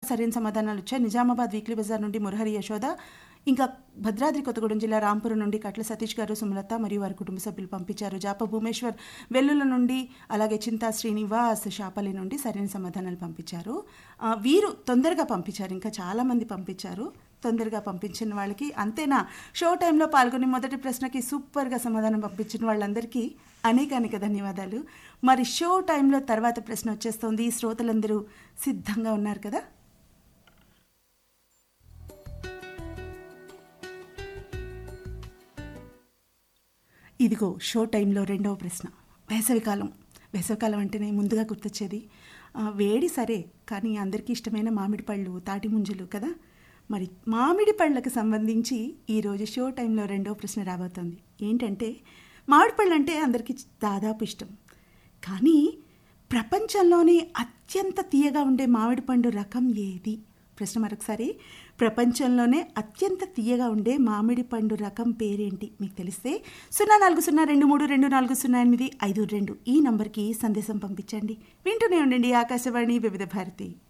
సరైన సమాధానాలు వచ్చాయి నిజామాబాద్ వీక్లీ బజార్ నుండి మురహరి యశోద ఇంకా భద్రాద్రి కొత్తగూడెం జిల్లా రాంపురం నుండి కట్ల సతీష్ గారు సుమలత మరియు వారి కుటుంబ సభ్యులు పంపించారు జాప భూమేశ్వర్ వెల్లుల నుండి అలాగే చింతా శ్రీనివాస్ షాపల్లి నుండి సరైన సమాధానాలు పంపించారు ఆ, వీరు తొందరగా పంపించారు ఇంకా చాలామంది పంపించారు తొందరగా పంపించిన వాళ్ళకి అంతేనా షో టైంలో పాల్గొని మొదటి ప్రశ్నకి సూపర్గా సమాధానం పంపించిన వాళ్ళందరికీ అనేక అనేక ధన్యవాదాలు మరి షో టైంలో తర్వాత ప్రశ్న వచ్చేస్తోంది ఈ శ్రోతలందరూ సిద్ధంగా ఉన్నారు కదా ఇదిగో షో టైంలో రెండవ ప్రశ్న వేసవికాలం వేసవికాలం అంటేనే ముందుగా గుర్తొచ్చేది ఆ, వేడి సరే కానీ అందరికీ ఇష్టమైన మామిడి పళ్ళు తాటి ముంజలు కదా మరి మామిడి పళ్ళకు సంబంధించి ఈరోజు షో టైంలో రెండవ ప్రశ్న రాబోతోంది ఏంటంటే మామిడి పళ్ళు అంటే అందరికీ దాదాపు ఇష్టం కానీ ప్రపంచంలోనే అత్యంత తీయగా ఉండే మామిడి పండు రకం ఏది ప్రశ్న మరొకసారి ప్రపంచంలోనే అత్యంత తీయగా ఉండే మామిడి పండు రకం పేరేంటి మీకు తెలిస్తే సున్నా నాలుగు సున్నా రెండు మూడు రెండు నాలుగు సున్నా ఎనిమిది ఐదు రెండు ఈ నంబర్కి సందేశం పంపించండి వింటూనే ఉండండి ఆకాశవాణి వివిధ భారతి